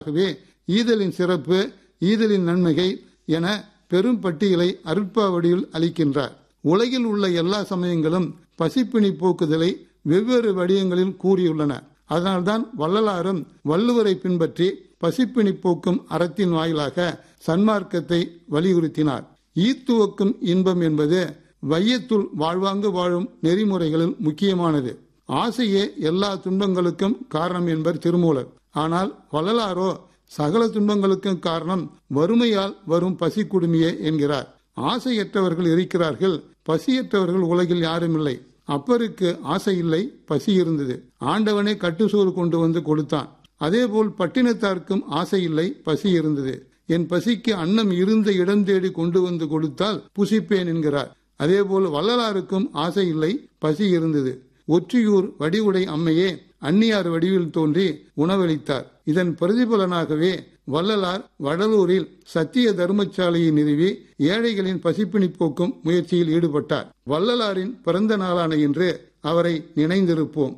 ஆகவே ஈதலின் சிறப்பு ஈதலின் நன்மைகை என பெரும் பட்டியலை அருட்பாவடியில் அளிக்கின்றார் உலகில் உள்ள எல்லா சமயங்களும் பசிப்பிணி போக்குதலை வெவ்வேறு வடிவங்களில் கூறியுள்ளன அதனால்தான் வள்ளலாரும் வள்ளுவரை பின்பற்றி பசிப்பிணி போக்கும் அறத்தின் வாயிலாக சன்மார்க்கத்தை வலியுறுத்தினார் ஈத்துவக்கும் இன்பம் என்பது வையத்துள் வாழ்வாங்கு வாழும் நெறிமுறைகளில் முக்கியமானது ஆசையே எல்லா துன்பங்களுக்கும் காரணம் என்பர் திருமூலர் ஆனால் வள்ளலாரோ சகல துன்பங்களுக்கும் காரணம் வறுமையால் வரும் பசி குடுமியே என்கிறார் ஆசையற்றவர்கள் இருக்கிறார்கள் பசியற்றவர்கள் உலகில் யாரும் இல்லை அப்பருக்கு ஆசை இல்லை பசி இருந்தது ஆண்டவனே கட்டுசோறு கொண்டு வந்து கொடுத்தான் அதேபோல் பட்டினத்தார்க்கும் ஆசை இல்லை பசி இருந்தது என் பசிக்கு அன்னம் இருந்த இடம் தேடி கொண்டு வந்து கொடுத்தால் புசிப்பேன் என்கிறார் அதேபோல் வள்ளலாருக்கும் ஆசை இல்லை பசி இருந்தது ஒற்றியூர் வடிவுடை அம்மையே அந்நியார் வடிவில் தோன்றி உணவளித்தார் இதன் பிரதிபலனாகவே வள்ளலார் வடலூரில் சத்திய தர்மசாலையை நிறுவி ஏழைகளின் பசிப்பிணி போக்கும் முயற்சியில் ஈடுபட்டார் வள்ளலாரின் பிறந்த நாளான இன்று அவரை நினைந்திருப்போம்